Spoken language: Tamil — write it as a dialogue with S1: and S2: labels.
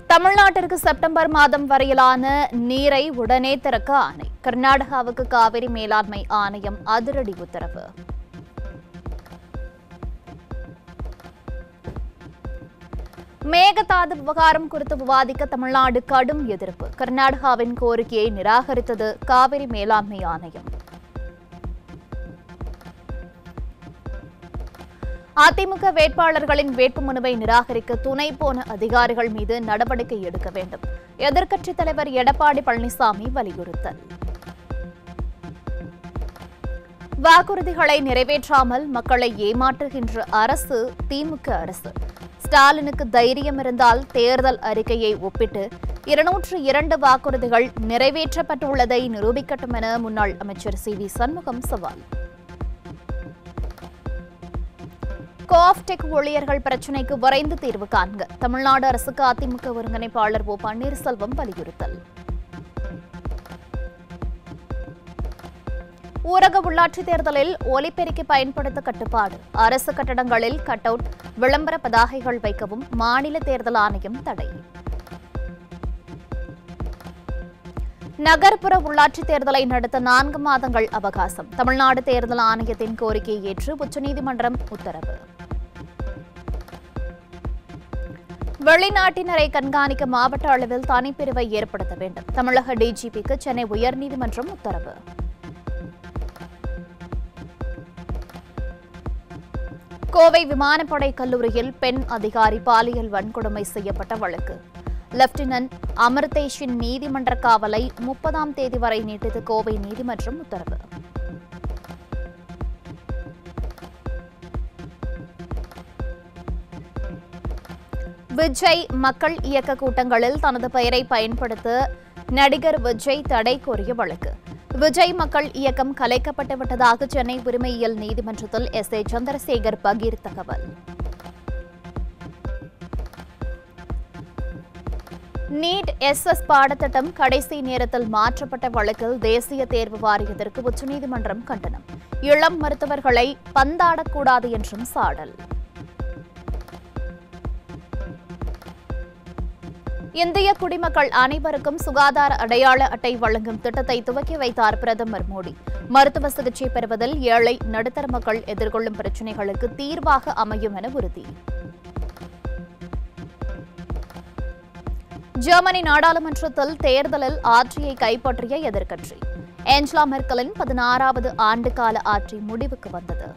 S1: தமிழ்நாட்டிற்கு செப்டம்பர் மாதம் வரையிலான நீரை உடனே திறக்க ஆணை கர்நாடகாவுக்கு காவிரி மேலாண்மை ஆணையம் அதிரடி உத்தரவு மேகதாது விவகாரம் குறித்து விவாதிக்க தமிழ்நாடு கடும் எதிர்ப்பு கர்நாடகாவின் கோரிக்கையை நிராகரித்தது காவிரி மேலாண்மை ஆணையம் அதிமுக வேட்பாளர்களின் வேட்புமனுவை நிராகரிக்க துணை போன அதிகாரிகள் மீது நடவடிக்கை எடுக்க வேண்டும் எதிர்க்கட்சித் தலைவர் எடப்பாடி பழனிசாமி வலியுறுத்தல் வாக்குறுதிகளை நிறைவேற்றாமல் மக்களை ஏமாற்றுகின்ற அரசு திமுக அரசு ஸ்டாலினுக்கு தைரியம் இருந்தால் தேர்தல் அறிக்கையை ஒப்பிட்டு இருநூற்று இரண்டு வாக்குறுதிகள் நிறைவேற்றப்பட்டுள்ளதை நிரூபிக்கட்டும் என முன்னாள் அமைச்சர் சி வி சண்முகம் சவால் கோஆப்டெக் ஊழியர்கள் பிரச்சினைக்கு விரைந்து தீர்வு காண்க தமிழ்நாடு அரசுக்கு அதிமுக ஒருங்கிணைப்பாளர் ஓ பன்னீர்செல்வம் வலியுறுத்தல் ஊரக உள்ளாட்சி தேர்தலில் ஒலிபெருக்கி பயன்படுத்த கட்டுப்பாடு அரசு கட்டடங்களில் கட் அவுட் விளம்பர பதாகைகள் வைக்கவும் மாநில தேர்தல் ஆணையம் தடை நகர்ப்புற உள்ளாட்சி தேர்தலை நடத்த நான்கு மாதங்கள் அவகாசம் தமிழ்நாடு தேர்தல் ஆணையத்தின் கோரிக்கையை ஏற்று உச்சநீதிமன்றம் உத்தரவு வெளிநாட்டினரை கண்காணிக்க மாவட்ட அளவில் தனிப்பிரிவை ஏற்படுத்த வேண்டும் தமிழக டிஜிபிக்கு சென்னை உயர்நீதிமன்றம் உத்தரவு கோவை விமானப்படை கல்லூரியில் பெண் அதிகாரி பாலியல் வன்கொடுமை செய்யப்பட்ட வழக்கு லெப்டினன்ட் அமிர்தேஷின் நீதிமன்ற காவலை முப்பதாம் தேதி வரை நீட்டித்து கோவை நீதிமன்றம் உத்தரவு விஜய் மக்கள் இயக்க கூட்டங்களில் தனது பெயரை பயன்படுத்த நடிகர் விஜய் தடை கோரிய வழக்கு விஜய் மக்கள் இயக்கம் கலைக்கப்பட்டு விட்டதாக சென்னை உரிமையியல் நீதிமன்றத்தில் எஸ் ஏ சந்திரசேகர் பகீர் தகவல் நீட் எஸ்எஸ் பாடத்திட்டம் கடைசி நேரத்தில் மாற்றப்பட்ட வழக்கில் தேசிய தேர்வு வாரியத்திற்கு உச்சநீதிமன்றம் கண்டனம் இளம் மருத்துவர்களை பந்தாடக்கூடாது என்றும் சாடல் இந்திய குடிமக்கள் அனைவருக்கும் சுகாதார அடையாள அட்டை வழங்கும் திட்டத்தை துவக்கி வைத்தார் பிரதமர் மோடி மருத்துவ சிகிச்சை பெறுவதில் ஏழை நடுத்தர மக்கள் எதிர்கொள்ளும் பிரச்சினைகளுக்கு தீர்வாக அமையும் என உறுதி ஜெர்மனி நாடாளுமன்றத்தில் தேர்தலில் ஆட்சியை கைப்பற்றிய எதிர்க்கட்சி ஏஞ்சலா மெர்க்கலின் பதினாறாவது ஆண்டு கால ஆட்சி முடிவுக்கு வந்தது